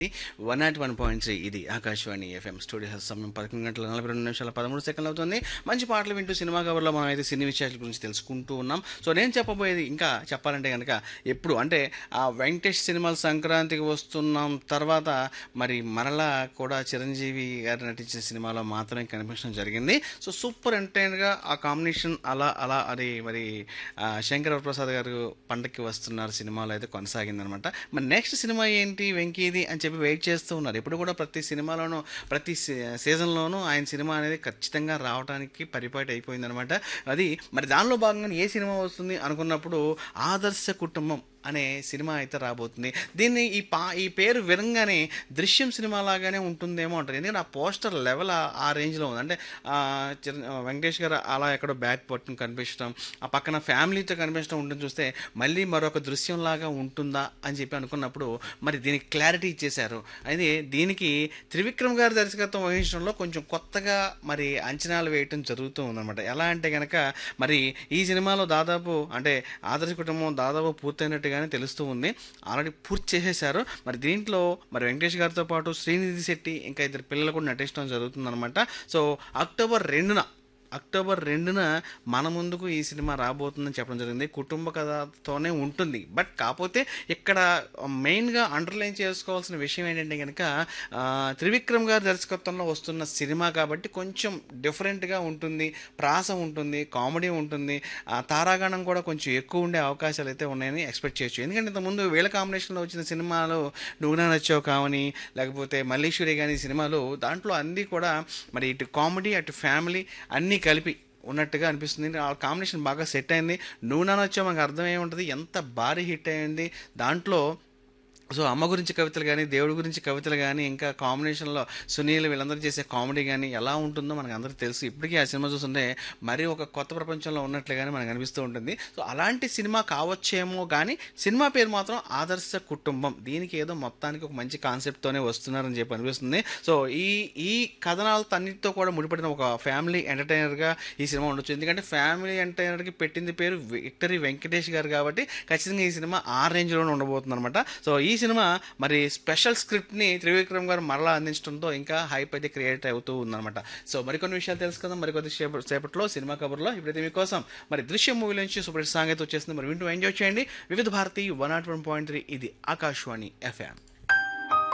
one nought one point three ఇది Akashvani FM studio సమయం పదకొండు గంటల నలభై రెండు నిమిషాల పదమూడు సెకండ్లు అవుతుంది మంచి పాటలు వింటూ సినిమా కవర్లో మనం అయితే సినీ విషయాల గురించి తెలుసుకుంటూ ఉన్నాం సో నేను చెప్పబోయేది ఇంకా చెప్పాలంటే కనుక ఎప్పుడు అంటే ఆ వెంకటేష్ సినిమాలు సంక్రాంతికి వస్తున్నాం తర్వాత మరి మరలా కూడా చిరంజీవి గారు నటించిన సినిమాలో మాత్రమే కనిపించడం జరిగింది సో సూపర్ ఎంటర్టైన్గా ఆ కాంబినేషన్ అలా అలా అది మరి ఆ, శంకర్ వరప్రసాద్ గారు పండక్కి వస్తున్నారు సినిమాలో అయితే కొనసాగిందనమాట మరి నెక్స్ట్ సినిమా ఏంటి వెంకీది అని చెప్పి వెయిట్ చేస్తూ ఉన్నారు ఇప్పుడు కూడా ప్రతి సినిమాలోనూ ప్రతి సీ- సీజన్లోనూ ఆయన సినిమా అనేది ఖచ్చితంగా రావడానికి పరిపాటి అయిపోయిందనమాట అది మరి దానిలో భాగంగా ఏ సినిమా వస్తుంది అనుకున్నప్పుడు ఆదర్శ కుటుంబం అనే సినిమా అయితే రాబోతుంది దీన్ని ఈ పా ఈ పేరు వినంగానే దృశ్యం సినిమా లాగానే ఉంటుందేమో అంటారు ఎందుకంటే ఆ పోస్టర్ లెవెల్ ఆ- ఆ రేంజ్లో ఉంది అంటే ఆ, చిర- వెంకటేష్ గారు అలా ఎక్కడో బ్యాగ్ పట్టుకుని కనిపించడం ఆ పక్కన ఫ్యామిలీతో కనిపించడం ఉంటుంది చూస్తే మళ్ళీ మరొక దృశ్యం లాగా ఉంటుందా అని చెప్పి అనుకున్నప్పుడు మరి దీనికి క్లారిటీ ఇచ్చేశారు అయితే దీనికి త్రివిక్రమ్ గారి దర్శకత్వం వహించడంలో కొంచెం కొత్తగా మరి అంచనాలు వేయటం జరుగుతూ ఉందన్నమాట ఎలా అంటే కనుక మరి ఈ సినిమాలో దాదాపు అంటే ఆదర్శ కుటుంబం దాదాపు పూర్తయినట్టుగానే తెలుస్తూ ఉంది ఆల్రెడీ పూర్తి చేసేశారు మరి దీంట్లో మరి వెంకటేష్ గారితో పాటు శ్రీనిధి శెట్టి ఇంకా ఇద్దరు పిల్లలు కూడా నటించడం జరుగుతుందన్నమాట సో అక్టోబర్ రెండున అక్టోబర్ రెండున మన ముందుకు ఈ సినిమా రాబోతుందని చెప్పడం జరిగింది కుటుంబ కథతోనే ఉంటుంది బట్ కాకపోతే ఇక్కడ మెయిన్గా అండర్లైన్ చేసుకోవాల్సిన విషయం ఏంటంటే కనుక ఆ, త్రివిక్రమ్ గారి దర్శకత్వంలో వస్తున్న సినిమా కాబట్టి కొంచెం డిఫరెంట్గా ఉంటుంది ప్రాస ఉంటుంది కామెడీ ఉంటుంది ఆ తారాగణం కూడా కొంచెం ఎక్కువ ఉండే అవకాశాలు అయితే ఉన్నాయని ఎక్స్పెక్ట్ చేయొచ్చు ఎందుకంటే ఇంతకుముందు వీళ్ళ కాంబినేషన్లో వచ్చిన సినిమాలు నువ్వు నా నచ్చావు కావని లేకపోతే మల్లీశ్వరి కానీ సినిమాలు దాంట్లో అన్నీ కూడా మరి ఇటు కామెడీ అటు ఫ్యామిలీ అన్నీ కలిపి ఉన్నట్టుగా అనిపిస్తుంది ఆ కాంబినేషన్ బాగా సెట్ అయింది నువ్వు నా నచ్చావు మనకు అర్థం ఏముంటుంది ఎంత భారీ హిట్ అయింది దాంట్లో సో అమ్మ గురించి కవితలు కానీ దేవుడి గురించి కవితలు కానీ ఇంకా కాంబినేషన్లో సునీల్ వీళ్ళందరూ చేసే కామెడీ కానీ ఎలా ఉంటుందో మనకు అందరికీ తెలుసు ఇప్పటికీ ఆ సినిమా చూస్తుంటే మరీ ఒక కొత్త ప్రపంచంలో ఉన్నట్లుగానే మనకు అనిపిస్తూ ఉంటుంది సో అలాంటి సినిమా కావచ్చేమో కానీ సినిమా పేరు మాత్రం ఆదర్శ కుటుంబం దీనికి ఏదో మొత్తానికి ఒక మంచి కాన్సెప్ట్తోనే వస్తున్నారని చెప్పి అనిపిస్తుంది సో ఈ ఈ కథనాలతో అన్నిటితో కూడా ముడిపడిన ఒక ఫ్యామిలీ ఎంటర్టైనర్గా ఈ సినిమా ఉండొచ్చు ఎందుకంటే ఫ్యామిలీ ఎంటర్టైనర్కి పెట్టింది పేరు విక్టరీ వెంకటేష్ గారు కాబట్టి ఖచ్చితంగా ఈ సినిమా ఆ రేంజ్లోనే ఉండబోతుంది అనమాట సో ఈ సినిమా మరి స్పెషల్ స్క్రిప్ట్ని త్రివిక్రమ్ గారు మరలా అందించడంతో ఇంకా హైప్ అయితే క్రియేట్ అవుతూ ఉందన్నమాట సో మరికొన్ని విషయాలు తెలుసుకుందాం మరికొద్ది సేప- సేపట్లో సినిమా కబుర్లో ఇప్పుడైతే మీకోసం మరి దృశ్యం మూవీ నుంచి సూపర్ హిట్ సాంగ్ అయితే వచ్చేసింది మరి వింటూ ఎంజాయ్ చేయండి Vividh Bharati one nought one point three ఇది ఆకాశవాణి ఎఫ్ఎం